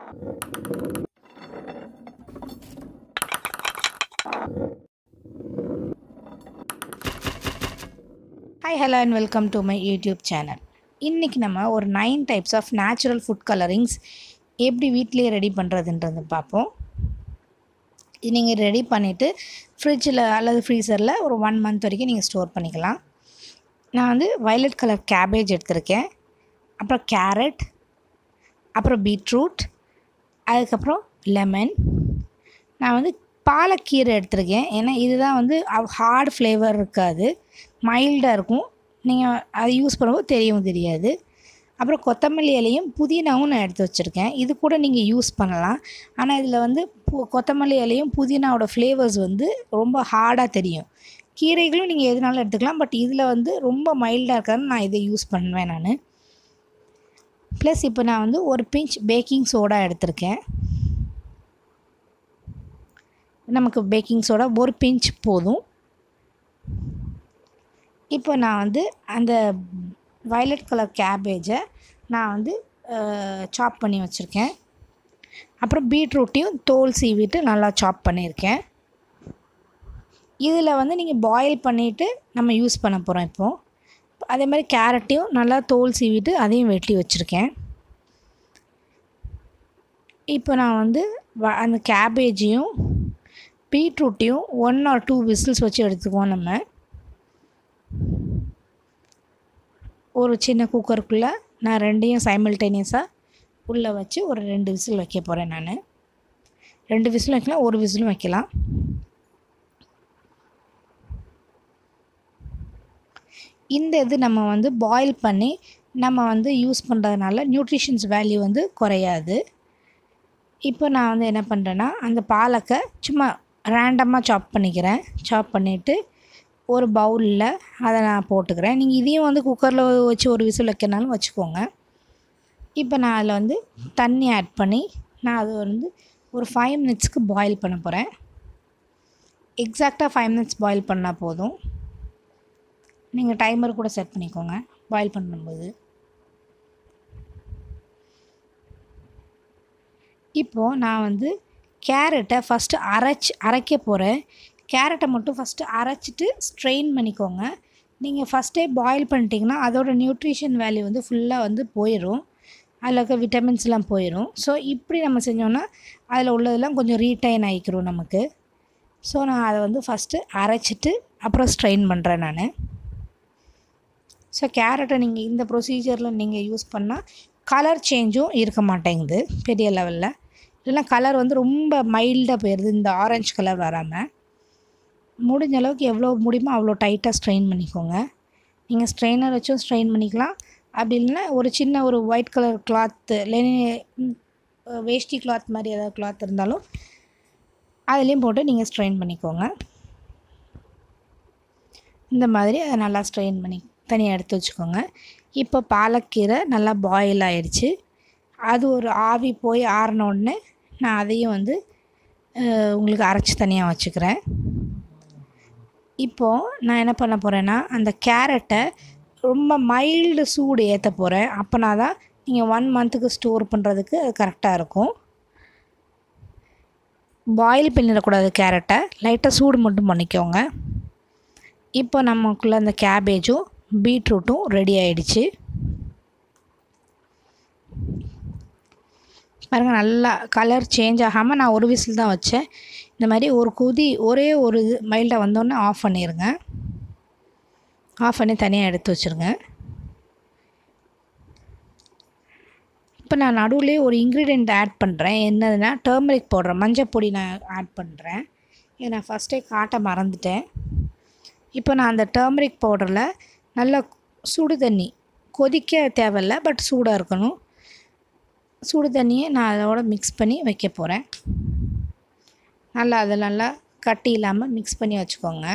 hi hello and welcome to my YouTube channel இன்றைக்கி நம்ம ஒரு nine types of natural food colourings எப்படி வீட்டிலேயே ரெடி பண்ணுறதுன்றது பார்ப்போம் இது நீங்கள் ரெடி பண்ணிவிட்டு ஃப்ரிட்ஜில் அல்லது ஃப்ரீசரில் ஒரு ஒன் மந்த் வரைக்கும் நீங்கள் ஸ்டோர் பண்ணிக்கலாம் நான் வந்து வயலட் கலர் கேபேஜ் எடுத்திருக்கேன் அப்புறம் கேரட் அப்புறம் பீட்ரூட் அதுக்கப்புறம் லெமன் நான் வந்து பாலக்கீரை எடுத்திருக்கேன் ஏன்னா இதுதான் வந்து ஹார்ட் ஃப்ளேவர் இருக்காது மைல்டாக இருக்கும் நீங்கள் அதை யூஸ் பண்ணும்போது தெரியவும் தெரியாது அப்புறம் கொத்தமல்லி இலையும் புதினாவும் நான் எடுத்து வச்சுருக்கேன் இது கூட நீங்கள் யூஸ் பண்ணலாம் ஆனால் இதில் வந்து பு கொத்தமல்லி இலையும் புதினாவோட ஃப்ளேவர்ஸ் வந்து ரொம்ப ஹார்டாக தெரியும் கீரைகளும் நீங்கள் எதுனாலும் எடுத்துக்கலாம் பட் இதில் வந்து ரொம்ப மைல்டாக இருக்கிறது நான் இதை யூஸ் பண்ணுவேன் நான் ப்ளஸ் இப்போ நான் வந்து ஒரு பிஞ்ச் பேக்கிங் சோடா எடுத்திருக்கேன் நமக்கு பேக்கிங் சோடா ஒரு பிஞ்ச் போதும் இப்போ நான் வந்து அந்த வயலட் கலர் கேபேஜை நான் வந்து சாப் பண்ணி வச்சுருக்கேன் அப்புறம் பீட்ரூட்டையும் தோல் சீவிட்டு நல்லா சாப் பண்ணியிருக்கேன் இதில் வந்து நீங்கள் பாயில் பண்ணிவிட்டு நம்ம யூஸ் பண்ண போகிறோம் இப்போது அதே மாதிரி கேரட்டையும் நல்லா தோல் சீவிட்டு அதையும் வெட்டி வச்சுருக்கேன் இப்போ நான் வந்து வ அந்த கேபேஜையும் பீட்ரூட்டையும் ஒன் ஆர் டூ விசில்ஸ் வச்சு எடுத்துக்குவோம் நம்ம ஒரு சின்ன குக்கருக்குள்ளே நான் ரெண்டையும் சைமல்டேனியஸாக உள்ளே வச்சு ஒரு ரெண்டு விசில் வைக்க போகிறேன் நான் ரெண்டு விசில் வைக்கலாம் ஒரு விசிலும் வைக்கலாம் இந்த இது நம்ம வந்து பாயில் பண்ணி நம்ம வந்து யூஸ் பண்ணுறதுனால நியூட்ரிஷன்ஸ் வேல்யூ வந்து குறையாது இப்போ நான் வந்து என்ன பண்ணுறேன்னா அந்த பாலக்கை சும்மா ரேண்டமாக சாப் பண்ணிக்கிறேன் சாப் பண்ணிவிட்டு ஒரு பவுலில் அதை நான் போட்டுக்கிறேன் நீங்கள் இதையும் வந்து குக்கரில் வச்சு ஒரு விசில் வைக்கிறனாலும் வச்சுக்கோங்க இப்போ நான் அதில் வந்து தண்ணி ஆட் பண்ணி நான் அது வந்து ஒரு ஃபைவ் மினிட்ஸ்க்கு பாயில் பண்ண போகிறேன் எக்ஸாக்டாக ஃபைவ் மினிட்ஸ் பாயில் பண்ணால் போதும் நீங்கள் டைமர் கூட செட் பண்ணிக்கோங்க பாயில் பண்ணும்போது இப்போது நான் வந்து கேரட்டை ஃபஸ்ட்டு அரைச்சி அரைக்க போகிறேன் கேரட்டை மட்டும் ஃபஸ்ட்டு அரைச்சிட்டு ஸ்ட்ரெயின் பண்ணிக்கோங்க நீங்கள் ஃபஸ்ட்டே பாயில் பண்ணிட்டீங்கன்னா அதோட நியூட்ரிஷன் வேல்யூ வந்து ஃபுல்லாக வந்து போயிடும் அதில் இருக்க விட்டமின்ஸ்லாம் போயிடும் ஸோ இப்படி நம்ம செஞ்சோன்னா அதில் உள்ளதெல்லாம் கொஞ்சம் ரீட்டைன் ஆகிக்கிறோம் நமக்கு ஸோ நான் அதை வந்து ஃபஸ்ட்டு அரைச்சிட்டு அப்புறம் ஸ்ட்ரெயின் பண்ணுறேன் நான் ஸோ கேரட்டை நீங்கள் இந்த ப்ரொசீஜரில் நீங்கள் யூஸ் பண்ணால் கலர் சேஞ்சும் இருக்க மாட்டேங்குது பெரிய லெவலில் இல்லைனா கலர் வந்து ரொம்ப மைல்டாக போயிடுது இந்த ஆரஞ்சு கலர் வராமல் முடிஞ்ச அளவுக்கு எவ்வளோ முடியுமோ அவ்வளோ டைட்டாக ஸ்ட்ரெயின் பண்ணிக்கோங்க நீங்கள் ஸ்ட்ரெயினர் வச்சும் ஸ்ட்ரெயின் பண்ணிக்கலாம் அப்படி இல்லைன்னா ஒரு சின்ன ஒரு ஒயிட் கலர் கிளாத்து இல்லைன்னு வேஷ்டி கிளாத் மாதிரி ஏதாவது கிளாத் இருந்தாலும் அதுலேயும் போட்டு நீங்கள் ஸ்ட்ரெயின் பண்ணிக்கோங்க இந்த மாதிரி அதை நல்லா ஸ்ட்ரெயின் பண்ணி தனியாக எடுத்து வச்சுக்கோங்க இப்போ பாலக்கீரை நல்லா பாயில் ஆயிடுச்சு அது ஒரு ஆவி போய் ஆறின உடனே நான் அதையும் வந்து உங்களுக்கு அரைச்சி தனியாக வச்சுக்கிறேன் இப்போது நான் என்ன பண்ண போகிறேன்னா அந்த கேரட்டை ரொம்ப மைல்டு சூடு ஏற்ற போகிறேன் அப்போனா தான் நீங்கள் ஒன் மந்த்துக்கு ஸ்டோர் பண்ணுறதுக்கு அது கரெக்டாக இருக்கும் பாயில் பண்ணிடக்கூடாது கேரட்டை லைட்டாக சூடு மட்டும் பண்ணிக்கோங்க இப்போ நமக்குள்ளே அந்த கேபேஜும் பீட்ரூட்டும் ரெடி ஆகிடுச்சு பாருங்கள் நல்லா கலர் சேஞ்ச் ஆகாமல் நான் ஒரு விசில் தான் வச்சேன் இந்த மாதிரி ஒரு கொதி ஒரே ஒரு இது மைல்டாக வந்தோடனே ஆஃப் பண்ணிடுங்க ஆஃப் பண்ணி தனியாக எடுத்து வச்சுருங்க இப்போ நான் நடுவுலேயே ஒரு இன்க்ரீடியண்ட் ஆட் பண்ணுறேன் என்னதுன்னா டர்மரிக் பவுடர் மஞ்சள் பொடி நான் ஆட் பண்ணுறேன் இதை நான் ஃபஸ்ட்டே காட்ட மறந்துட்டேன் இப்போ நான் அந்த டர்மரிக் பவுடரில் நல்லா சுடு தண்ணி கொதிக்க தேவையில்ல பட் சூடாக இருக்கணும் சுடு தண்ணியை நான் அதோட மிக்ஸ் பண்ணி வைக்க போகிறேன் நல்லா அதை நல்லா கட்டி இல்லாமல் மிக்ஸ் பண்ணி வச்சுக்கோங்க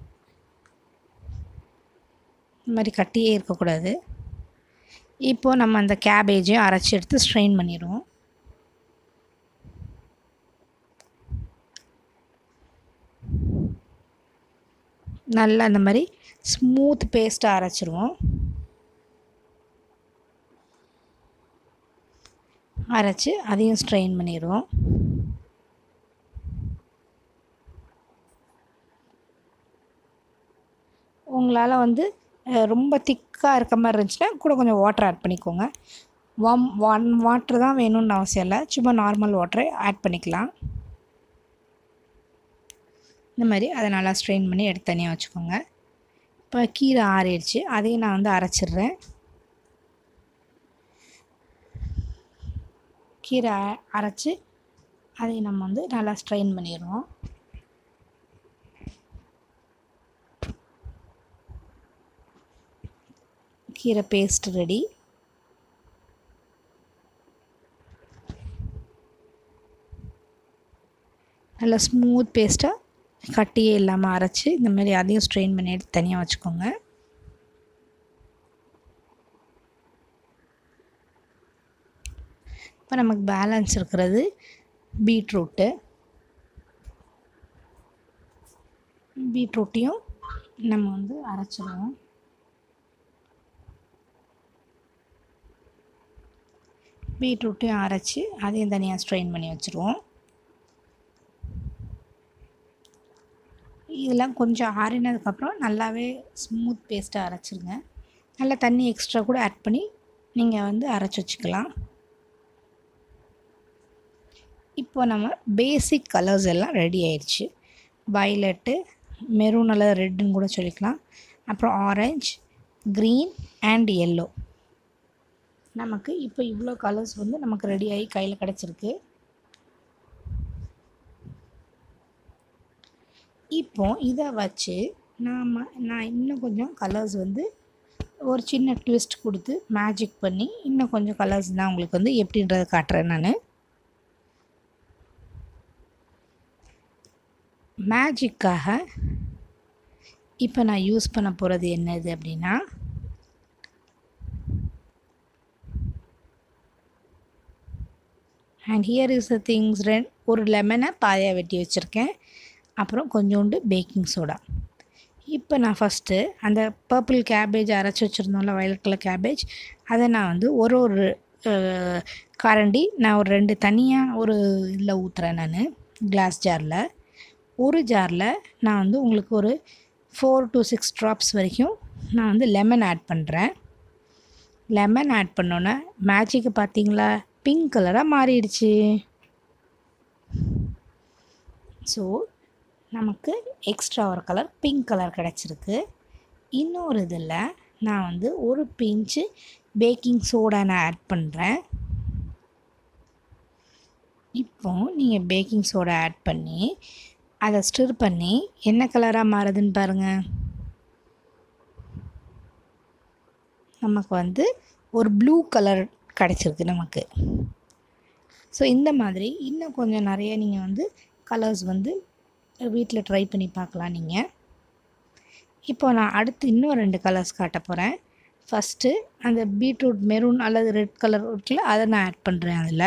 இந்த மாதிரி கட்டியே இருக்கக்கூடாது இப்போது நம்ம அந்த கேபேஜையும் அரைச்சி எடுத்து ஸ்ட்ரெயின் பண்ணிடுவோம் நல்லா இந்த மாதிரி ஸ்மூத் பேஸ்ட்டாக அரைச்சிருவோம் அரைச்சி அதையும் ஸ்ட்ரெயின் பண்ணிடுவோம் உங்களால் வந்து ரொம்ப திக்காக இருக்க மாதிரி இருந்துச்சுன்னா கூட கொஞ்சம் வாட்டர் ஆட் பண்ணிக்கோங்க வாம் ஒன் வாட்ரு தான் வேணும்னு அவசியம் இல்லை சும்மா நார்மல் வாட்டரை ஆட் பண்ணிக்கலாம் இந்த மாதிரி அதை நல்லா ஸ்ட்ரெயின் பண்ணி எடுத்து தனியாக வச்சுக்கோங்க இப்போ கீரை ஆறிடுச்சு அதையும் நான் வந்து அரைச்சிட்றேன் கீரை அரைச்சி அதையும் நம்ம வந்து நல்லா ஸ்ட்ரெயின் பண்ணிடுவோம் கீரை பேஸ்ட் ரெடி நல்லா ஸ்மூத் பேஸ்ட்டாக கட்டியே இல்லாமல் அரைச்சி இந்த மாதிரி அதையும் ஸ்ட்ரெயின் பண்ணி எடுத்து தனியாக வச்சுக்கோங்க இப்போ நமக்கு பேலன்ஸ் இருக்கிறது பீட்ரூட்டு பீட்ரூட்டையும் நம்ம வந்து அரைச்சிடுவோம் பீட்ரூட்டையும் அரைச்சி அதையும் தனியாக ஸ்ட்ரெயின் பண்ணி வச்சுருவோம் இதெல்லாம் கொஞ்சம் ஆறினதுக்கப்புறம் நல்லாவே ஸ்மூத் பேஸ்ட்டாக அரைச்சிருங்க நல்லா தண்ணி எக்ஸ்ட்ரா கூட ஆட் பண்ணி நீங்கள் வந்து அரைச்சி வச்சுக்கலாம் இப்போ நம்ம பேசிக் கலர்ஸ் எல்லாம் ரெடி ஆயிடுச்சு வயலட்டு மெரூன் அல்லது ரெட்டுன்னு கூட சொல்லிக்கலாம் அப்புறம் ஆரஞ்ச் க்ரீன் அண்ட் எல்லோ நமக்கு இப்போ இவ்வளோ கலர்ஸ் வந்து நமக்கு ரெடி ஆகி கையில் கிடச்சிருக்கு இப்போ இதை வச்சு நாம் நான் இன்னும் கொஞ்சம் கலர்ஸ் வந்து ஒரு சின்ன ட்விஸ்ட் கொடுத்து மேஜிக் பண்ணி இன்னும் கொஞ்சம் கலர்ஸ் தான் உங்களுக்கு வந்து எப்படின்றத காட்டுறேன் நான் மேஜிக்காக இப்போ நான் யூஸ் பண்ண போகிறது என்னது அப்படின்னா and here is the things ரென் ஒரு லெமனை பாதையாக வெட்டி வச்சுருக்கேன் அப்புறம் கொஞ்சோண்டு பேக்கிங் சோடா இப்போ நான் ஃபஸ்ட்டு அந்த பர்பிள் கேபேஜ் அரைச்சி வச்சுருந்தோம்ல வயலட் கலர் கேபேஜ் அதை நான் வந்து ஒரு ஒரு கரண்டி நான் ஒரு ரெண்டு தனியாக ஒரு இதில் ஊற்றுறேன் நான் கிளாஸ் ஜாரில் ஒரு ஜாரில் நான் வந்து உங்களுக்கு ஒரு ஃபோர் டு சிக்ஸ் ட்ராப்ஸ் வரைக்கும் நான் வந்து லெமன் ஆட் பண்ணுறேன் லெமன் ஆட் பண்ணோன்னே மேஜிக்கு பார்த்தீங்களா பிங்க் கலராக மாறிடுச்சு ஸோ நமக்கு எக்ஸ்ட்ரா ஒரு கலர் பிங்க் கலர் கிடச்சிருக்கு இன்னொரு இதில் நான் வந்து ஒரு பிஞ்சு பேக்கிங் சோடா நான் ஆட் பண்ணுறேன் இப்போ நீங்கள் பேக்கிங் சோடா ஆட் பண்ணி அதை ஸ்டிர் பண்ணி என்ன கலராக மாறுதுன்னு பாருங்கள் நமக்கு வந்து ஒரு ப்ளூ கலர் கிடச்சிருக்கு நமக்கு ஸோ இந்த மாதிரி இன்னும் கொஞ்சம் நிறைய நீங்கள் வந்து கலர்ஸ் வந்து வீட்டில் ட்ரை பண்ணி பார்க்கலாம் நீங்கள் இப்போ நான் அடுத்து இன்னும் ரெண்டு கலர்ஸ் காட்ட போகிறேன் ஃபஸ்ட்டு அந்த பீட்ரூட் மெரூன் அல்லது ரெட் கலர் இருக்குல்ல அதை நான் ஆட் பண்ணுறேன் அதில்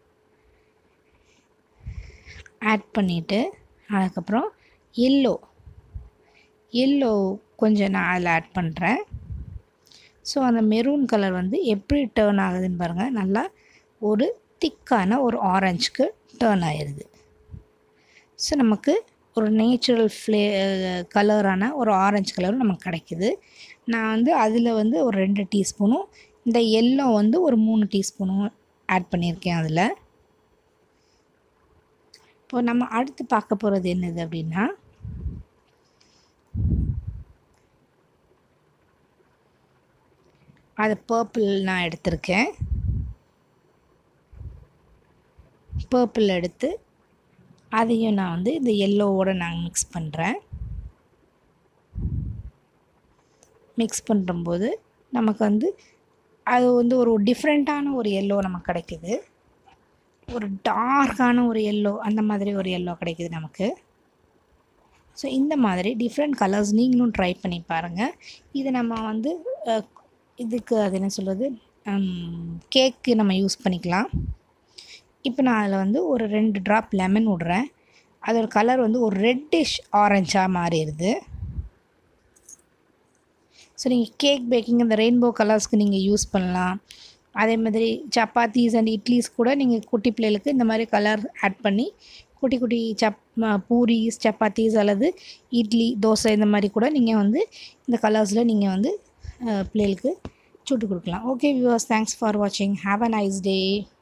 ஆட் பண்ணிவிட்டு அதுக்கப்புறம் எல்லோ எல்லோ கொஞ்சம் நான் அதில் ஆட் பண்ணுறேன் ஸோ அந்த மெரூன் கலர் வந்து எப்படி டேர்ன் ஆகுதுன்னு பாருங்கள் நல்லா ஒரு திக்கான ஒரு ஆரஞ்சுக்கு டேர்ன் ஆயிடுது ஸோ நமக்கு ஒரு நேச்சுரல் ஃப்ளே கலரான ஒரு ஆரஞ்சு கலரும் நமக்கு கிடைக்குது நான் வந்து அதில் வந்து ஒரு ரெண்டு டீஸ்பூனும் இந்த எல்லோ வந்து ஒரு மூணு டீஸ்பூனும் ஆட் பண்ணியிருக்கேன் அதில் இப்போ நம்ம அடுத்து பார்க்க போகிறது என்னது அப்படின்னா அது பர்பிள் நான் எடுத்திருக்கேன் பர்பிள் எடுத்து அதையும் நான் வந்து இந்த எல்லோவோட நான் மிக்ஸ் பண்ணுறேன் மிக்ஸ் பண்ணும்போது நமக்கு வந்து அது வந்து ஒரு டிஃப்ரெண்ட்டான ஒரு எல்லோ நமக்கு கிடைக்குது ஒரு டார்க்கான ஒரு எல்லோ அந்த மாதிரி ஒரு எல்லோ கிடைக்குது நமக்கு ஸோ இந்த மாதிரி டிஃப்ரெண்ட் கலர்ஸ் நீங்களும் ட்ரை பண்ணி பாருங்கள் இது நம்ம வந்து இதுக்கு அது என்ன சொல்கிறது கேக்கு நம்ம யூஸ் பண்ணிக்கலாம் இப்போ நான் அதில் வந்து ஒரு ரெண்டு ட்ராப் லெமன் விட்றேன் அதோட கலர் வந்து ஒரு ரெட்டிஷ் ஆரஞ்சாக மாறிடுது ஸோ நீங்கள் கேக் பேக்கிங் இந்த ரெயின்போ கலர்ஸ்க்கு நீங்கள் யூஸ் பண்ணலாம் அதே மாதிரி சப்பாத்தீஸ் அண்ட் இட்லிஸ் கூட நீங்கள் குட்டி பிள்ளைகளுக்கு இந்த மாதிரி கலர் ஆட் பண்ணி குட்டி குட்டி சப் பூரிஸ் சப்பாத்தீஸ் அல்லது இட்லி தோசை இந்த மாதிரி கூட நீங்கள் வந்து இந்த கலர்ஸில் நீங்கள் வந்து பிள்ளைகளுக்கு சுட்டு கொடுக்கலாம் ஓகே வியூவர்ஸ் தேங்க்ஸ் ஃபார் வாட்சிங் ஹாவ் அ நைஸ் டே